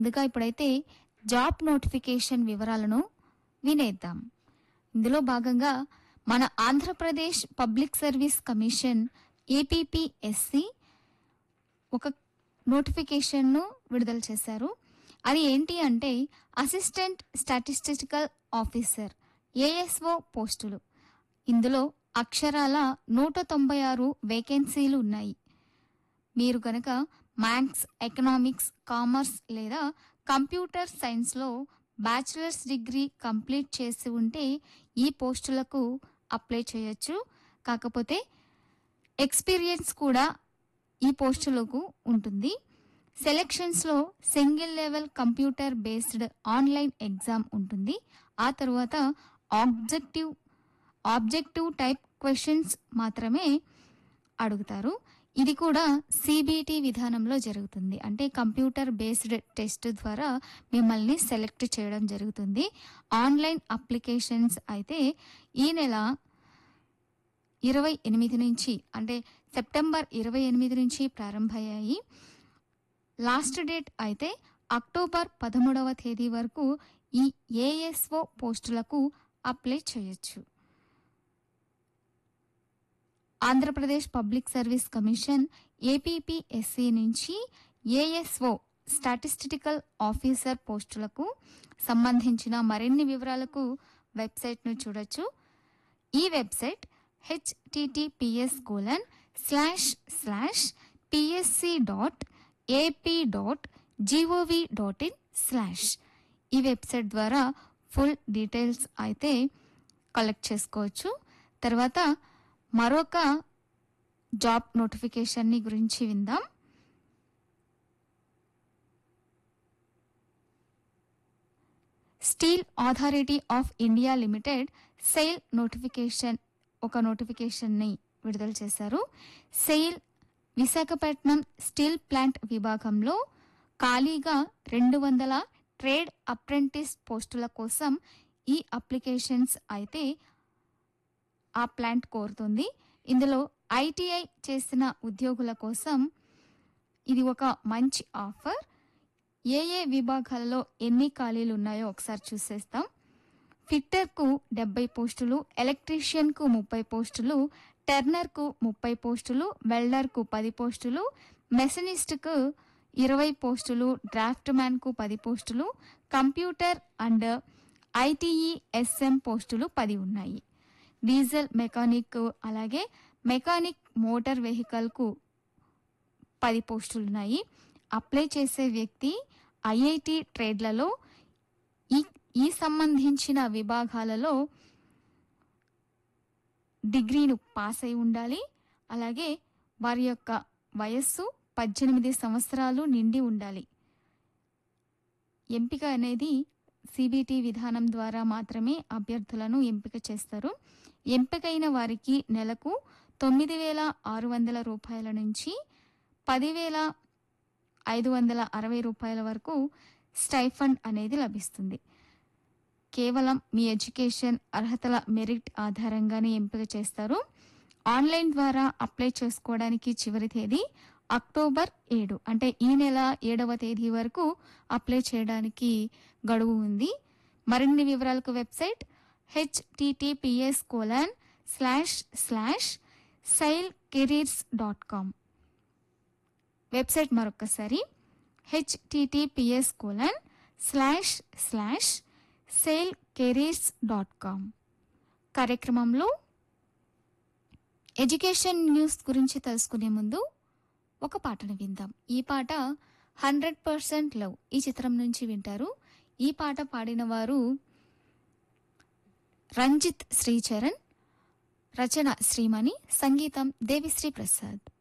ముందుగా ఇప్పుడైతే job notification వివరాలను వినేద్దాం ఇందులో భాగంగా మన Andhra Pradesh public service commission APPSC ఒక నోటిఫికేషన్ను విడుదల చేశారు అది ఏంటి అంటే అసిస్టెంట్ స్టాటిస్టికల్ ఆఫీసర్ ఏఎస్ఓ పోస్టులు ఇందులో అక్షరాల నూట తొంభై ఆరు వేకెన్సీలు ఉన్నాయి మీరు గనక మ్యాథ్స్ ఎకనామిక్స్ కామర్స్ లేదా కంప్యూటర్ సైన్స్లో బ్యాచిలర్స్ డిగ్రీ కంప్లీట్ చేసి ఉంటే ఈ పోస్టులకు అప్లై చేయొచ్చు కాకపోతే ఎక్స్పీరియన్స్ కూడా ఈ పోస్టులకు ఉంటుంది సెలెక్షన్స్లో single level computer based online exam ఉంటుంది ఆ తర్వాత ఆబ్జెక్టివ్ ఆబ్జెక్టివ్ టైప్ క్వశ్చన్స్ మాత్రమే అడుగుతారు ఇది కూడా సిబిటి విధానంలో జరుగుతుంది అంటే కంప్యూటర్ బేస్డ్ టెస్ట్ ద్వారా మిమ్మల్ని సెలెక్ట్ చేయడం జరుగుతుంది ఆన్లైన్ అప్లికేషన్స్ అయితే ఈ నెల ఇరవై ఎనిమిది నుంచి అంటే సెప్టెంబర్ ఇరవై ఎనిమిది నుంచి ప్రారంభమయ్యాయి లాస్ట్ డేట్ అయితే అక్టోబర్ పదమూడవ తేదీ వరకు ఈ ఏఎస్ఓ పోస్టులకు అప్లై చేయొచ్చు Andhra Pradesh public service commission APPSC నుంచి ఏఎస్ఓ స్టాటిస్టికల్ ఆఫీసర్ పోస్టులకు సంబంధించిన మరిన్ని వివరాలకు వెబ్సైట్ను చూడొచ్చు ఈ website HTTPS colon slash slash PSC dot AP dot GOV dot IN slash ఈ వెబ్సైట్ ద్వారా ఫుల్ డీటెయిల్స్ అయితే కలెక్ట్ చేసుకోవచ్చు తర్వాత మరొక జాబ్ నోటిఫికేషన్ని గురించి విందాం steel authority of India limited SAIL notification ఒక నోటిఫికేషన్ని విడుదల చేశారు సెయిల్ విశాఖపట్నం స్టీల్ ప్లాంట్ విభాగంలో ఖాళీగా రెండు వందల ట్రేడ్ అప్రెంటిస్ పోస్టుల కోసం ఈ అప్లికేషన్స్ అయితే ఆ ప్లాంట్ కోరుతుంది ఇందులో ఐటీఐ చేసిన ఉద్యోగుల కోసం ఇది ఒక మంచి ఆఫర్ ఏ ఏ విభాగాలలో ఎన్ని ఖాళీలు ఉన్నాయో ఒకసారి చూసేస్తాం ఫిట్టర్కు డెబ్బై పోస్టులు ఎలక్ట్రీషియన్కు ముప్పై పోస్టులు టెర్నర్కు ముప్పై పోస్టులు వెల్డర్కు పది పోస్టులు మెషనిస్ట్కు ఇరవై పోస్టులు డ్రాఫ్ట్ మ్యాన్కు పది పోస్టులు కంప్యూటర్ అండ్ ఐటీఈఎస్ఎం పోస్టులు పది ఉన్నాయి డీజిల్ మెకానిక్ అలాగే మెకానిక్ మోటార్ వెహికల్కు పది పోస్టులు ఉన్నాయి అప్లై చేసే వ్యక్తి ఐఐటి ట్రేడ్లలో ఈ ఈ సంబంధించిన విభాగాలలో డిగ్రీను పాస్ అయి ఉండాలి అలాగే వారి యొక్క వయస్సు పద్దెనిమిది సంవత్సరాలు నిండి ఉండాలి ఎంపిక అనేది సిబిటి విధానం ద్వారా మాత్రమే అభ్యర్థులను ఎంపిక చేస్తారు ఎంపికైన వారికి నెలకు తొమ్మిది వేల ఆరు వందల రూపాయల నుంచి పదివేల ఐదు వందల అరవై రూపాయల వరకు స్టైఫండ్ అనేది లభిస్తుంది కేవలం మీ ఎడ్యుకేషన్ అర్హతల మెరిట్ ఆధారంగానే ఎంపిక చేస్తారు ఆన్లైన్ ద్వారా అప్లై చేసుకోవడానికి చివరి తేదీ అక్టోబర్ ఏడు అంటే ఈ నెల ఏడవ తేదీ వరకు అప్లై చేయడానికి గడువు ఉంది మరిన్ని వివరాలకు website HTTPS colon slash slash SAIL careers dot com website మరొకసారి HTTPS colon slash slash SAIL careers dot com కార్యక్రమంలో ఎడ్యుకేషన్ న్యూస్ గురించి తెలుసుకునే ముందు ఒక పాటను విందాం ఈ పాట హండ్రెడ్ పర్సెంట్ లవ్ ఈ చిత్రం నుంచి వింటారు ఈ పాట పాడిన వారు రంజిత్ శ్రీచరణ్ రచన శ్రీమణి సంగీతం దేవిశ్రీ ప్రసాద్